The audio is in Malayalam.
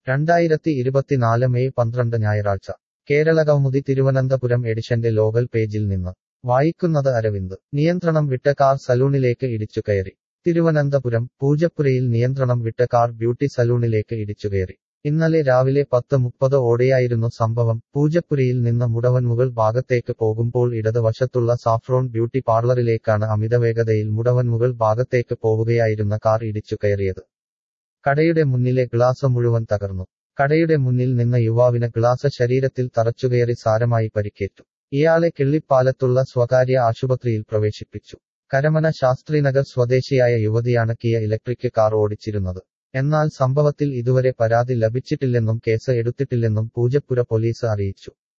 രണ്ടായിരത്തി ഇരുപത്തിനാല് മെയ് പന്ത്രണ്ട് ഞായറാഴ്ച കേരളകൗമുദി തിരുവനന്തപുരം എഡിഷന്റെ ലോകൽ പേജിൽ നിന്ന് വായിക്കുന്നത് അരവിന്ദ് നിയന്ത്രണം വിട്ട കാർ സലൂണിലേക്ക് ഇടിച്ചുകയറി തിരുവനന്തപുരം പൂജപ്പുരയിൽ നിയന്ത്രണം വിട്ട കാർ ബ്യൂട്ടി സലൂണിലേക്ക് ഇടിച്ചുകയറി ഇന്നലെ രാവിലെ പത്ത് മുപ്പത് ഓടെയായിരുന്നു സംഭവം പൂജപ്പുരയിൽ നിന്ന് മുടവൻമുകൾ ഭാഗത്തേക്ക് പോകുമ്പോൾ ഇടതുവശത്തുള്ള സാഫ്രോൺ ബ്യൂട്ടി പാർലറിലേക്കാണ് അമിതവേഗതയിൽ മുടവൻമുകൾ ഭാഗത്തേക്ക് പോവുകയായിരുന്ന കാർ ഇടിച്ചുകയറിയത് കടയുടെ മുന്നിലെ ഗ്ലാസ് മുഴുവൻ തകർന്നു കടയുടെ മുന്നിൽ നിന്ന യുവാവിന് ഗ്ലാസ് ശരീരത്തിൽ തറച്ചുകയറി സാരമായി പരിക്കേറ്റു ഇയാളെ കിള്ളിപ്പാലത്തുള്ള സ്വകാര്യ ആശുപത്രിയിൽ പ്രവേശിപ്പിച്ചു കരമന ശാസ്ത്രിനഗർ സ്വദേശിയായ യുവതിയാണ് കിയ ഇലക്ട്രിക് കാർ ഓടിച്ചിരുന്നത് എന്നാൽ സംഭവത്തിൽ ഇതുവരെ പരാതി ലഭിച്ചിട്ടില്ലെന്നും കേസ് എടുത്തിട്ടില്ലെന്നും പൂജപ്പുര പോലീസ് അറിയിച്ചു